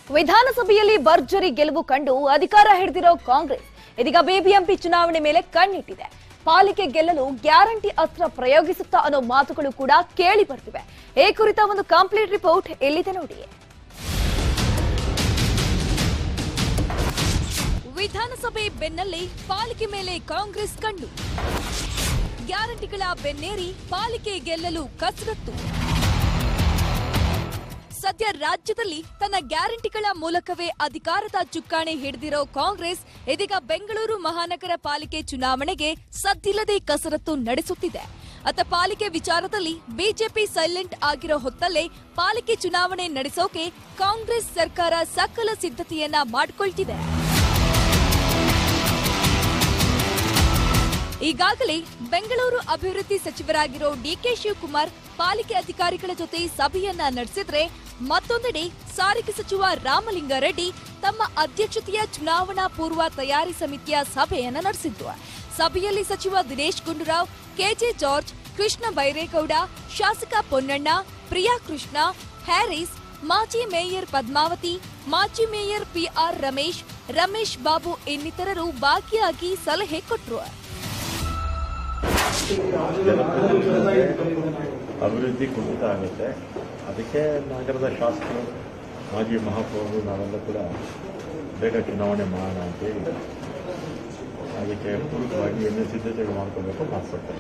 ವಿಧಾನಸಭೆಯಲ್ಲಿ ಭರ್ಜರಿ ಗೆಲುವು ಕಂಡು ಅಧಿಕಾರ ಹಿಡಿದಿರೋ ಕಾಂಗ್ರೆಸ್ ಇದೀಗ ಬಿಬಿಎಂಪಿ ಚುನಾವಣೆ ಮೇಲೆ ಕಣ್ಣಿಟ್ಟಿದೆ ಪಾಲಿಕೆ ಗೆಲ್ಲಲು ಗ್ಯಾರಂಟಿ ಅಸ್ತ್ರ ಪ್ರಯೋಗಿಸುತ್ತಾ ಅನ್ನೋ ಮಾತುಗಳು ಕೂಡ ಕೇಳಿ ಬರ್ತಿವೆ ಈ ಕುರಿತ ಒಂದು ಕಂಪ್ಲೀಟ್ ರಿಪೋರ್ಟ್ ಎಲ್ಲಿದೆ ನೋಡಿ ವಿಧಾನಸಭೆ ಬೆನ್ನಲ್ಲೇ ಪಾಲಿಕೆ ಮೇಲೆ ಕಾಂಗ್ರೆಸ್ ಕಣ್ಣು ಗ್ಯಾರಂಟಿಗಳ ಬೆನ್ನೇರಿ ಪಾಲಿಕೆ ಗೆಲ್ಲಲು ಕಸರತ್ತು ಸದ್ಯ ರಾಜ್ಯದಲ್ಲಿ ತನ್ನ ಗ್ಯಾರಂಟಿಗಳ ಮೂಲಕವೇ ಅಧಿಕಾರದ ಚುಕ್ಕಾಣಿ ಹಿಡಿದಿರೋ ಕಾಂಗ್ರೆಸ್ ಇದೀಗ ಬೆಂಗಳೂರು ಮಹಾನಗರ ಪಾಲಿಕೆ ಚುನಾವಣೆಗೆ ಸದ್ದಿಲ್ಲದೆ ಕಸರತ್ತು ನಡೆಸುತ್ತಿದೆ ಅತ್ತ ಪಾಲಿಕೆ ವಿಚಾರದಲ್ಲಿ ಬಿಜೆಪಿ ಸೈಲೆಂಟ್ ಆಗಿರೋ ಹೊತ್ತಲ್ಲೇ ಪಾಲಿಕೆ ಚುನಾವಣೆ ನಡೆಸೋಕೆ ಕಾಂಗ್ರೆಸ್ ಸರ್ಕಾರ ಸಕಲ ಸಿದ್ಧತೆಯನ್ನ ಮಾಡಿಕೊಳ್ತಿದೆ ಈಗಾಗಲೇ ಬೆಂಗಳೂರು ಅಭಿವೃದ್ಧಿ ಸಚಿವರಾಗಿರೋ ಡಿಕೆ ಶಿವಕುಮಾರ್ ಪಾಲಿಕೆ ಅಧಿಕಾರಿಗಳ ಜೊತೆ ಸಭೆಯನ್ನ ನಡೆಸಿದ್ರೆ ಮತ್ತೊಂದೆಡೆ ಸಾರಿಗೆ ಸಚಿವ ರಾಮಲಿಂಗಾರೆಡ್ಡಿ ತಮ್ಮ ಅಧ್ಯಕ್ಷತೆಯ ಚುನಾವಣಾ ಪೂರ್ವ ತಯಾರಿ ಸಮಿತಿಯ ಸಭೆಯನ್ನ ನಡೆಸಿದ್ರು ಸಭೆಯಲ್ಲಿ ಸಚಿವ ದಿನೇಶ್ ಗುಂಡೂರಾವ್ ಕೆಜೆ ಜಾರ್ಜ್ ಕೃಷ್ಣ ಬೈರೇಗೌಡ ಶಾಸಕ ಪೊನ್ನಣ್ಣ ಪ್ರಿಯಾ ಕೃಷ್ಣ ಹ್ಯಾರಿಸ್ ಮಾಜಿ ಮೇಯರ್ ಪದ್ಮಾವತಿ ಮಾಜಿ ಮೇಯರ್ ಪಿಆರ್ ರಮೇಶ್ ರಮೇಶ್ ಬಾಬು ಇನ್ನಿತರರು ಭಾಗಿಯಾಗಿ ಸಲಹೆ ಕೊಟ್ಟರು ಅಭಿವೃದ್ಧಿ ಕುಂಠಿತ ಆಗುತ್ತೆ ಅದಕ್ಕೆ ನಗರದ ಶಾಸಕರು ಮಾಜಿ ಮಹಾಪೌರರು ನಾವೆಲ್ಲ ಕೂಡ ಬೇಗ ಚುನಾವಣೆ ಮಾಡೋಣ ಅಂತೇಳಿ ಅದಕ್ಕೆ ಪೂರಕವಾಗಿ ಏನೇ ಸಿದ್ಧತೆಗಳು ಮಾಡ್ಕೋಬೇಕು ಮಾಡ್ಕೊಡ್ತಾರೆ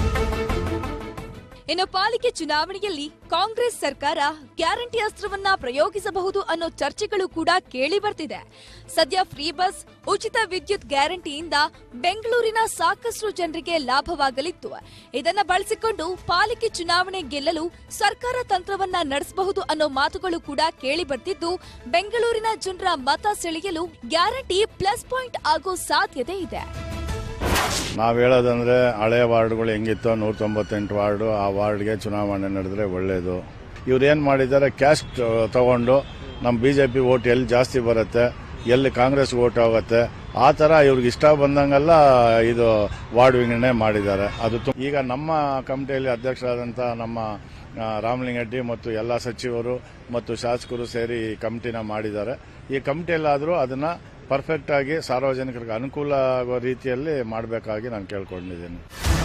ಇನ್ನು ಪಾಲಿಕೆ ಚುನಾವಣೆಯಲ್ಲಿ ಕಾಂಗ್ರೆಸ್ ಸರ್ಕಾರ ಗ್ಯಾರಂಟಿ ಅಸ್ತ್ರವನ್ನ ಪ್ರಯೋಗಿಸಬಹುದು ಅನ್ನೋ ಚರ್ಚೆಗಳು ಕೂಡ ಕೇಳಿ ಬರ್ತಿದೆ ಸದ್ಯ ಫ್ರೀ ಬಸ್ ಉಚಿತ ವಿದ್ಯುತ್ ಗ್ಯಾರಂಟಿಯಿಂದ ಬೆಂಗಳೂರಿನ ಸಾಕಷ್ಟು ಜನರಿಗೆ ಲಾಭವಾಗಲಿತ್ತು ಇದನ್ನ ಬಳಸಿಕೊಂಡು ಪಾಲಿಕೆ ಚುನಾವಣೆ ಗೆಲ್ಲಲು ಸರ್ಕಾರ ತಂತ್ರವನ್ನ ನಡೆಸಬಹುದು ಅನ್ನೋ ಮಾತುಗಳು ಕೂಡ ಕೇಳಿ ಬರ್ತಿದ್ದು ಬೆಂಗಳೂರಿನ ಜನರ ಮತ ಸೆಳೆಯಲು ಗ್ಯಾರಂಟಿ ಪ್ಲಸ್ ಪಾಯಿಂಟ್ ಆಗೋ ಸಾಧ್ಯತೆ ಇದೆ ನಾವು ಹೇಳೋದಂದ್ರೆ ಹಳೆ ವಾರ್ಡ್ಗಳು ಹೆಂಗಿತ್ತೋ ನೂರ ತೊಂಬತ್ತೆಂಟು ವಾರ್ಡು ಆ ವಾರ್ಡ್ಗೆ ಚುನಾವಣೆ ನಡೆದ್ರೆ ಒಳ್ಳೆಯದು ಇವ್ರು ಏನು ಮಾಡಿದ್ದಾರೆ ಕ್ಯಾಶ್ ತಗೊಂಡು ನಮ್ಮ ಬಿ ಜೆ ಪಿ ಓಟ್ ಎಲ್ಲಿ ಜಾಸ್ತಿ ಬರುತ್ತೆ ಎಲ್ಲಿ ಕಾಂಗ್ರೆಸ್ ಓಟ್ ಹೋಗುತ್ತೆ ಆ ಥರ ಇವ್ರಿಗೆ ಇಷ್ಟ ಬಂದಂಗೆಲ್ಲ ಇದು ವಾರ್ಡ್ ವಿಂಗಡಣೆ ಮಾಡಿದ್ದಾರೆ ಅದು ತು- ಈಗ ನಮ್ಮ ಕಮಿಟಿಯಲ್ಲಿ ಅಧ್ಯಕ್ಷರಾದಂಥ ನಮ್ಮ ಆ, ರಾಮಲಿಂಗಡ್ಡಿ ಮತ್ತು ಎಲ್ಲ ಸಚಿವರು ಮತ್ತು ಶಾಸಕರು ಸೇರಿ ಈ ಕಮಿಟಿನ ಮಾಡಿದ್ದಾರೆ ಈ ಕಮಿಟಿಯಲ್ಲಾದರೂ ಅದನ್ನ ಪರ್ಫೆಕ್ಟ್ ಆಗಿ ಸಾರ್ವಜನಿಕರಿಗೆ ಅನುಕೂಲ ಆಗೋ ರೀತಿಯಲ್ಲಿ ಮಾಡಬೇಕಾಗಿ ನಾನು ಕೇಳ್ಕೊಂಡಿದ್ದೀನಿ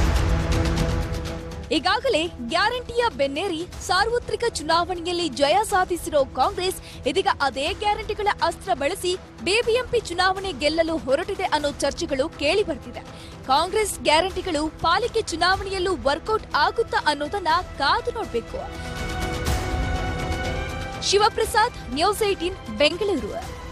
ಈಗಾಗಲೇ ಗ್ಯಾರಂಟಿಯ ಬೆನ್ನೇರಿ ಸಾರ್ವತ್ರಿಕ ಚುನಾವಣೆಯಲ್ಲಿ ಜಯ ಸಾಧಿಸಿರೋ ಕಾಂಗ್ರೆಸ್ ಇದೀಗ ಅದೇ ಗ್ಯಾರಂಟಿಗಳ ಅಸ್ತ್ರ ಬಳಸಿ ಬಿಬಿಎಂಪಿ ಚುನಾವಣೆ ಗೆಲ್ಲಲು ಹೊರಟಿದೆ ಅನ್ನೋ ಚರ್ಚೆಗಳು ಕೇಳಿ ಬರ್ತಿದೆ ಕಾಂಗ್ರೆಸ್ ಗ್ಯಾರಂಟಿಗಳು ಪಾಲಿಕೆ ಚುನಾವಣೆಯಲ್ಲೂ ವರ್ಕೌಟ್ ಆಗುತ್ತಾ ಅನ್ನೋದನ್ನ ಕಾದು ನೋಡ್ಬೇಕು ಶಿವಪ್ರಸಾದ್ ನ್ಯೂಸ್ ಏಟೀನ್ ಬೆಂಗಳೂರು